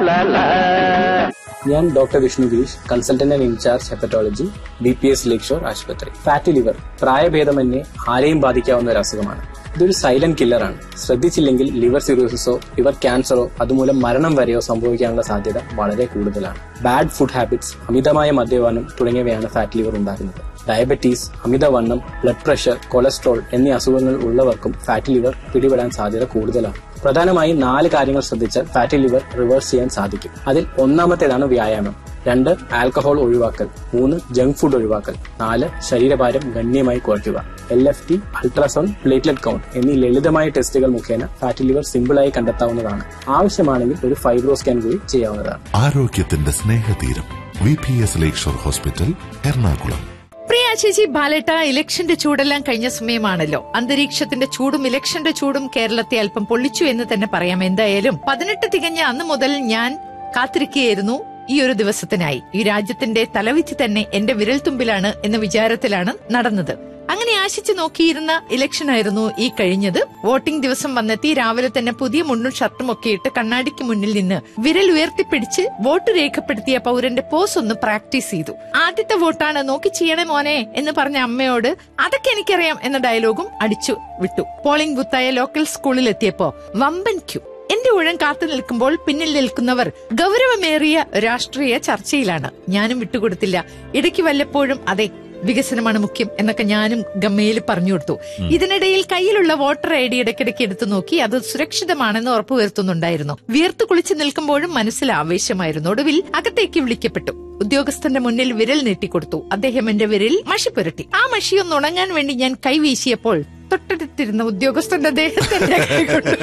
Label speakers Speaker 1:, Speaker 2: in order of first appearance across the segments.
Speaker 1: la la.
Speaker 2: ഞാൻ doctor Vishnu Girish consultant and incharge hepatology B P S lake shore ആശുപത്രി fatty liver പ്രായഭേദമന്യേ ആരെയും ബാധിക്കാവുന്ന ഒരു അസുഖമാണ് ഇതൊരു സൈലന്റ് കില്ലറാണ് ശ്രദ്ധിച്ചില്ലെങ്കിൽ ലിവർ സിറോസിസോ ലിവർ ക്യാൻസറോ അതുമൂലം മരണം വരെയോ സംഭവിക്കാനുള്ള സാധ്യത വളരെ കൂടുതലാണ് ബാഡ് ഫുഡ് ഹാബിറ്റ്സ് അമിതമായ മദ്യപാനം തുടങ്ങിയവയാണ് ഫാറ്റ് ലിവർ ഉണ്ടാക്കുന്നത് ഡയബറ്റീസ് അമിതവണ്ണം ബ്ലഡ് പ്രഷർ കൊളസ്ട്രോൾ എന്നീ അസുഖങ്ങൾ ഉള്ളവർക്കും ഫാറ്റ് ലിവർ പിടിപെടാൻ സാധ്യത കൂടുതലാണ് പ്രധാനമായും നാല് കാര്യങ്ങൾ ശ്രദ്ധിച്ചാൽ ഫാറ്റി ലിവർ റിവേഴ്സ് ചെയ്യാൻ സാധിക്കും അതിൽ ഒന്നാമത്തേതാണ് വ്യായാമം രണ്ട് ആൽക്കഹോൾ ഒഴിവാക്കൽ മൂന്ന് ജങ്ക് ഫുഡ് ഒഴിവാക്കൽ നാല് ശരീരഭാരം ഗണ്യമായി കുറയ്ക്കുക L F T ultrasound platelet count എന്നീ ലളിതമായ ടെസ്റ്റുകൾ മുഖേന ഫാറ്റി ലിവർ സിമ്പിളായി കണ്ടെത്താവുന്നതാണ് ആവശ്യമാണെങ്കിൽ ഒരു ഫൈബ്രോ സ്കാൻ കൂടി ചെയ്യാവുന്നതാണ്
Speaker 3: ആരോഗ്യത്തിന്റെ സ്നേഹതീരം V P S lake shore hospital Ernakulam
Speaker 4: പ്രിയ ചേച്ചി ബാലേട്ട ഇലക്ഷന്റെ ചൂടെല്ലാം കഴിഞ്ഞ സമയമാണല്ലോ അന്തരീക്ഷത്തിന്റെ ചൂടും ഇലക്ഷന്റെ ചൂടും കേരളത്തെ അല്പം പൊള്ളിച്ചു എന്ന് തന്നെ പറയാം എന്തായാലും പതിനെട്ട് തികഞ്ഞ അന്ന് മുതൽ ഞാൻ കാത്തിരിക്കുകയായിരുന്നു ഈ ഒരു ദിവസത്തിനായി ഈ രാജ്യത്തിന്റെ തലവിധി തന്നെ എന്റെ വിരൽത്തുമ്പിലാണ് എന്ന വിചാരത്തിലാണ് നടന്നത് അങ്ങനെ ആശിച്ചു നോക്കിയിരുന്ന ഇലക്ഷൻ ആയിരുന്നു ഈ കഴിഞ്ഞത് വോട്ടിംഗ് ദിവസം വന്നെത്തി രാവിലെ തന്നെ പുതിയ മുണ്ടും ഷർട്ടും ഒക്കെ ഇട്ട് കണ്ണാടിക്ക് മുന്നിൽ നിന്ന് വിരൽ ഉയർത്തിപ്പിടിച്ച് വോട്ട് രേഖപ്പെടുത്തിയ പൗരന്റെ പോസ് ഒന്ന് പ്രാക്ടീസ് ചെയ്തു ആദ്യത്തെ വോട്ടാണ് നോക്കി ചെയ്യണേ മോനെ എന്ന് പറഞ്ഞ അമ്മയോട് അതൊക്കെ എനിക്കറിയാം എന്ന ഡയലോഗും അടിച്ചു വിട്ടു പോളിംഗ് ബൂത്തായ ലോക്കൽ സ്കൂളിൽ എത്തിയപ്പോ വമ്പൻ ക്യൂ എന്റെ ഊഴം കാത്തു നിൽക്കുമ്പോൾ പിന്നിൽ നിൽക്കുന്നവർ ഗൗരവമേറിയ രാഷ്ട്രീയ ചർച്ചയിലാണ് ഞാനും വിട്ടുകൊടുത്തില്ല ഇടയ്ക്ക് വല്ലപ്പോഴും അതെ വികസനമാണ് മുഖ്യം എന്നൊക്കെ ഞാനും ഗമ്മയിൽ പറഞ്ഞു കൊടുത്തു ഇതിനിടയിൽ കയ്യിലുള്ള വോട്ടർ ഐ ഡി ഇടയ്ക്കിടയ്ക്ക് എടുത്തു നോക്കി അത് സുരക്ഷിതമാണെന്ന് ഉറപ്പുവരുത്തുന്നുണ്ടായിരുന്നു വിയർത്തു കുളിച്ചു നിൽക്കുമ്പോഴും മനസ്സിൽ ആവേശമായിരുന്നു ഒടുവിൽ അകത്തേക്ക് വിളിക്കപ്പെട്ടു ഉദ്യോഗസ്ഥന്റെ മുന്നിൽ വിരൽ നീട്ടിക്കൊടുത്തു അദ്ദേഹം എന്റെ വിരലിൽ മഷി പുരട്ടി ആ മഷി ഒന്ന് ഉണങ്ങാൻ വേണ്ടി ഞാൻ കൈവീശിയപ്പോൾ തൊട്ടടുത്തിരുന്ന ഉദ്യോഗസ്ഥന്റെ ദേഹത്തിന്റെ കൈ കൊണ്ട്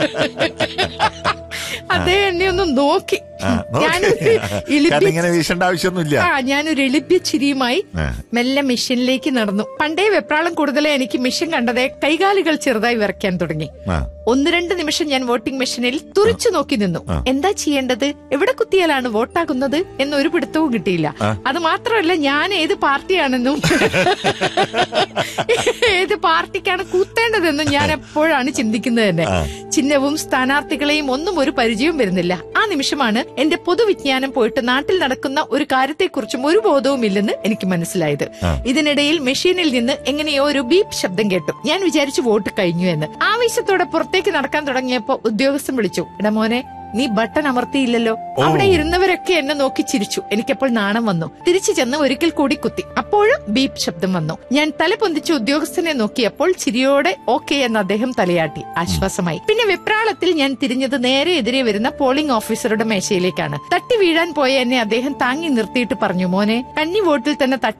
Speaker 4: അദ്ദേഹം എന്നെ ഒന്ന് നോക്കി
Speaker 3: ആ, നോക്കി.
Speaker 4: ഞാനൊരു
Speaker 3: കാരണം
Speaker 4: ഇളിഭ്യ-
Speaker 3: ഇങ്ങനെ വീശേണ്ട ആവശ്യമൊന്നുമില്ല
Speaker 4: ആ ഞാനൊരു എളിഭ്യ ചിരിയുമായി
Speaker 3: ആ.
Speaker 4: മെല്ലെ മെഷീനിലേക്ക് നടന്നു പണ്ടേ വെപ്രാളം കൂടുതലേ എനിക്ക് മെഷീൻ കണ്ടതേ കൈകാലുകൾ ചെറുതായി വിറയ്ക്കാൻ തുടങ്ങി
Speaker 3: ആ.
Speaker 4: ഒന്ന് രണ്ട് നിമിഷം ഞാൻ വോട്ടിംഗ് മെഷീനിൽ തുറിച്ചു നോക്കി നിന്നു
Speaker 3: ആ.
Speaker 4: എന്താ ചെയ്യേണ്ടത് എവിടെ കുത്തിയാലാണ് വോട്ടാകുന്നത് എന്നൊരു പിടുത്തവും കിട്ടിയില്ല
Speaker 3: ആ.
Speaker 4: അത് മാത്രമല്ല ഞാൻ ഏത് പാർട്ടിയാണെന്നും ഏത് പാർട്ടിക്കാണ് കുത്തേണ്ടതെന്നും ഞാൻ എപ്പോഴാണ് ചിന്തിക്കുന്നത് തന്നെ
Speaker 3: ആ.
Speaker 4: ചിഹ്നവും സ്ഥാനാർത്ഥികളെയും ഒന്നും ഒരു പരിചയവും വരുന്നില്ല ആ നിമിഷമാണ് എന്റെ പൊതുവിജ്ഞാനം പോയിട്ട് നാട്ടിൽ നടക്കുന്ന ഒരു കാര്യത്തെക്കുറിച്ചും ഒരു ബോധവും ഇല്ലെന്ന് എനിക്ക് മനസ്സിലായത്
Speaker 3: ആ.
Speaker 4: ഇതിനിടയിൽ മെഷീനിൽ നിന്ന് എങ്ങനെയോ ഒരു ബീപ്പ് ശബ്ദം കേട്ടു ഞാൻ വിചാരിച്ചു വോട്ട് കഴിഞ്ഞു എന്ന് ആവേശത്തോടെ പുറത്തേക്ക് നടക്കാൻ തുടങ്ങിയപ്പോ ഉദ്യോഗസ്ഥൻ വിളിച്ചു എടാ മോനെ നീ ബട്ടൺ അമർത്തിയില്ലല്ലോ
Speaker 3: ഓ.
Speaker 4: അവിടെ ഇരുന്നവരൊക്കെ എന്നെ നോക്കി ചിരിച്ചു എനിക്കപ്പോൾ നാണം വന്നു തിരിച്ചു ചെന്ന് ഒരിക്കൽ കൂടി കുത്തി അപ്പോഴും ബീപ്പ് ശബ്ദം വന്നു ഞാൻ തല പൊന്തിച്ച് ഉദ്യോഗസ്ഥനെ നോക്കിയപ്പോൾ ചിരിയോടെ ഓക്കെ എന്ന് അദ്ദേഹം തലയാട്ടി ആശ്വാസമായി പിന്നെ വെപ്രാളത്തിൽ ഞാൻ തിരിഞ്ഞത് നേരെ എതിരെ വരുന്ന പോളിംഗ് ഓഫീസറുടെ മേശയിലേക്കാണ് തട്ടി വീഴാൻ പോയ എന്നെ അദ്ദേഹം താങ്ങി നിർത്തിയിട്ട് പറഞ്ഞു മോനെ കന്നി വോട്ടിൽ തന്നെ തട്ടി